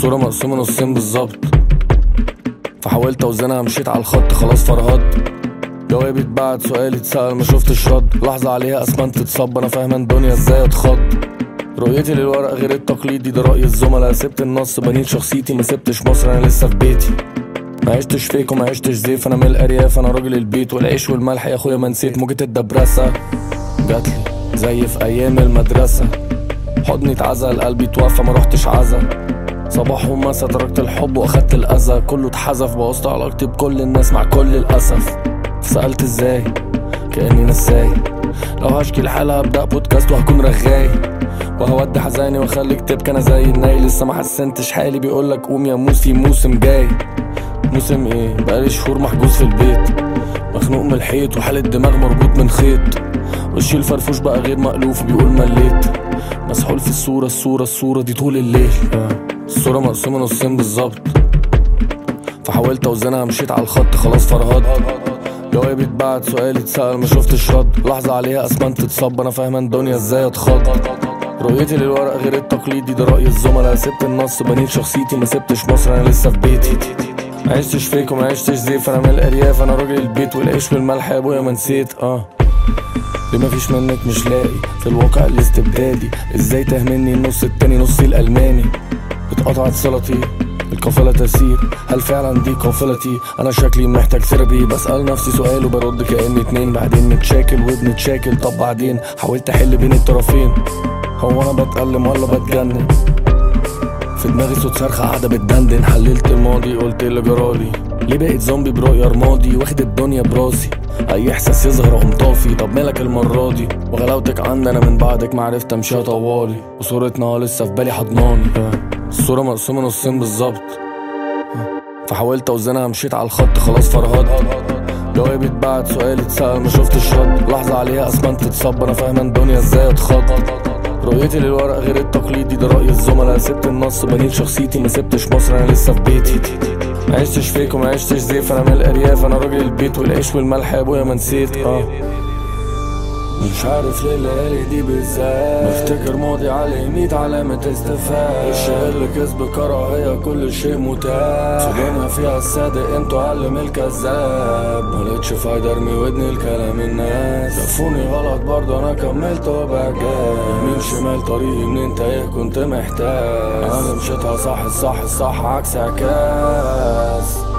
الصورة مقسومة نصين بالظبط فحاولت اوزنها مشيت على الخط خلاص فرهدت جوابي اتبعت سؤالي اتسأل ما شفتش رد لحظة عليها اسمنت تتصب انا فاهم الدنيا ازاي اتخض رؤيتي للورق غير التقليدي ده رأي الزملاء سبت النص بنيت شخصيتي ما سبتش مصر انا لسه في بيتي ما عشتش فيك وما عشتش زيف انا من الارياف انا راجل البيت والعيش والملح يا اخويا ما نسيت موجة الدبرسة جاتلي زي في ايام المدرسة حضني اتعزل قلبي توفى ما رحتش عزا صباح ومسا تركت الحب واخدت الاذى كله اتحذف بوظت علاقتي بكل الناس مع كل الاسف سألت ازاي كأني نساي لو هشكي الحالة هبدأ بودكاست وهكون رغاي وهودي حزاني واخليك تبكي انا زي الناي لسه ما حسنتش حالي بيقولك قوم يا موسي موسم جاي موسم ايه بقالي شهور محجوز في البيت مخنوق من الحيط وحالة دماغ مربوط من خيط وشي الفرفوش بقى غير مألوف بيقول مليت مسحول في الصورة الصورة الصورة دي طول الليل الصورة مقسومة نصين بالظبط فحاولت اوزنها مشيت على الخط خلاص فرهدت جوابي اتبعت سؤالي اتسأل ما شفتش رد لحظة عليها اسمنت تتصب انا فاهم الدنيا ازاي اتخض رؤيتي للورق غير التقليدي ده رأي الزملاء سبت النص بنيت شخصيتي ما سبتش مصر انا لسه في بيتي ما عشتش فيك وما عشتش زيف انا من الارياف انا راجل البيت والعيش والملح يا ابويا ما نسيت اه ليه مفيش منك مش لاقي في الواقع الاستبدادي ازاي تهمني النص التاني نصي الالماني اتقطعت صلتي القافلة تسير هل فعلا دي قافلتي انا شكلي محتاج ثيرابي بسأل نفسي سؤال وبرد كأني اتنين بعدين نتشاكل وبنتشاكل طب بعدين حاولت احل بين الطرفين هو انا بتألم ولا بتجنن في دماغي صوت صرخة قاعدة بتدندن حللت الماضي قلت اللي جرالي ليه بقيت زومبي برؤية رمادي واخد الدنيا براسي اي احساس يظهر اقوم طافي طب مالك المرة دي وغلاوتك عندي انا من بعدك معرفت امشيها طوالي وصورتنا لسه في بالي حضناني الصورة مقسومة نصين بالظبط فحاولت اوزنها مشيت على الخط خلاص فرهدت جوابي اتبعت سؤالي اتسأل ما شفتش رد لحظة عليها اسمنت تتصب انا فاهم الدنيا ازاي اتخض رؤيتي للورق غير التقليدي ده رأي الزملاء سبت النص بنيت شخصيتي ما سبتش مصر انا لسه في بيتي ما عشتش فيك وما عشتش زيف انا من الارياف انا راجل البيت والعيش والملح يا ابويا ما نسيت اه مش عارف ليه الليالي دي بالذات بفتكر ماضي عليه ميت علامة استفهام الشيء اللي كسب كراهية كل شيء متاح في دنيا فيها الصادق انتوا علم الكذاب ملقتش فايدة ارمي ودني لكلام الناس شافوني غلط برضه انا كملت وبجاز يمين شمال طريقي منين تايه كنت محتاج انا مشيتها صح الصح الصح عكس عكاس